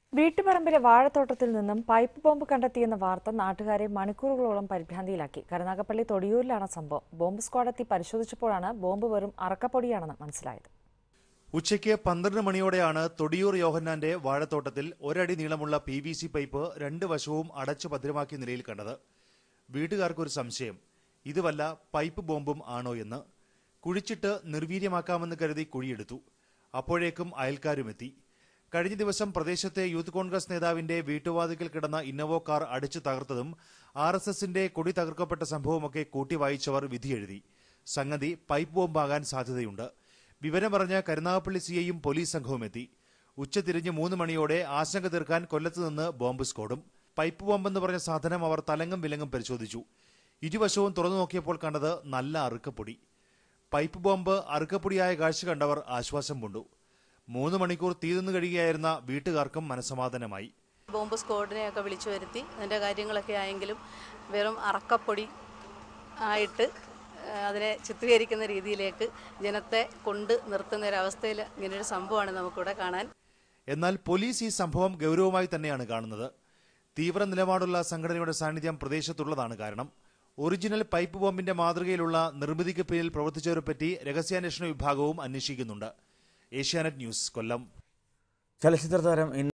വീട്ടുപറമ്പിലെ വാഴത്തോട്ടത്തിൽ നിന്നും pipe bomb കണ്ടെത്തിയെന്ന വാർത്ത നാട്ടുകാരെ മണിക്കൂറുകളോളം പരിഭ്രാന്തിയിലാക്കി കരുനാഗപ്പള്ളി തൊടിയൂരിലാണ് സംഭവം ബോംബ് സ്ക്വാഡ് എത്തി പരിശോധിച്ചപ്പോഴാണ് ബോംബ് വെറും അറക്കപ്പൊടിയാണെന്ന് മനസ്സിലായത് ഉച്ചയ്ക്ക് പന്ത്രണ്ട് മണിയോടെയാണ് തൊടിയൂർ യോഹന്നാന്റെ വാഴത്തോട്ടത്തിൽ ഒരടി നീളമുള്ള പി വി സി പൈപ്പ് രണ്ട് വശവും അടച്ചു ഭദ്രമാക്കിയ നിലയിൽ കണ്ടത് വീട്ടുകാർക്കൊരു സംശയം ഇത് വല്ല പൈപ്പ് ബോംബും ആണോ എന്ന് കുഴിച്ചിട്ട് നിർവീര്യമാക്കാമെന്ന് കരുതി കുഴിയെടുത്തു അപ്പോഴേക്കും അയൽക്കാരുമെത്തി കഴിഞ്ഞ ദിവസം പ്രദേശത്തെ യൂത്ത് കോൺഗ്രസ് നേതാവിന്റെ വീട്ടുവാതിക്കൽ കിടന്ന ഇന്നോവോ കാർ അടിച്ചു തകർത്തതും ആർ എസ് എസിന്റെ കൊടി തകർക്കപ്പെട്ട സംഭവമൊക്കെ കൂട്ടി വായിച്ചവർ വിധിയെഴുതി സംഗതി പൈപ്പ് ബോംബാകാൻ സാധ്യതയുണ്ട് വിവരമറിഞ്ഞ കരുനാഗപ്പള്ളി സിഐയും പോലീസ് സംഘവും എത്തി ഉച്ചതിരിഞ്ഞ് മൂന്ന് മണിയോടെ ആശങ്ക തീർക്കാൻ കൊല്ലത്ത് നിന്ന് ബോംബ് സ്ക്വാഡും പൈപ്പ് ബോംബെന്ന് പറഞ്ഞ സാധനം അവർ തലങ്ങും വിലങ്ങും പരിശോധിച്ചു ഇരുവശവും തുറന്നു നോക്കിയപ്പോൾ കണ്ടത് നല്ല അറുക്കപ്പൊടി പൈപ്പ് ബോംബ് അറുക്കപ്പൊടിയായ കാഴ്ച കണ്ടവർ ആശ്വാസം പൂണ്ടു മൂന്ന് മണിക്കൂർ തീർന്നു കഴിയുകയായിരുന്ന വീട്ടുകാർക്കും മനസമാധാനമായി ബോംബ് സ്ക്വാഡിനെയൊക്കെ വിളിച്ചു വരുത്തി അതിൻ്റെ കാര്യങ്ങളൊക്കെ ആയെങ്കിലും വെറും അറക്കപ്പൊടി ആയിട്ട് ആ, അതിനെ ചിത്രീകരിക്കുന്ന രീതിയിലേക്ക് ജനത്തെ കൊണ്ട് നിർത്തുന്ന ഒരവസ്ഥയിൽ ഇങ്ങനൊരു സംഭവമാണ് നമുക്കിവിടെ കാണാൻ എന്നാൽ പോലീസ് ഈ സംഭവം ഗൗരവമായി തന്നെയാണ് കാണുന്നത് തീവ്ര നിലപാടുള്ള സംഘടനയുടെ സാന്നിധ്യം പ്രദേശത്തുള്ളതാണ് കാരണം ഒറിജിനൽ പൈപ്പ് ബോംബിന്റെ മാതൃകയിലുള്ള നിർമ്മിതിക്ക് പിന്നിൽ പ്രവർത്തിച്ചവരെപ്പറ്റി രഹസ്യാന്വേഷണ വിഭാഗവും അന്വേഷിക്കുന്നുണ്ട് ഏഷ്യാനെറ്റ് ന്യൂസ് കൊല്ലം ചലച്ചിത്ര താരം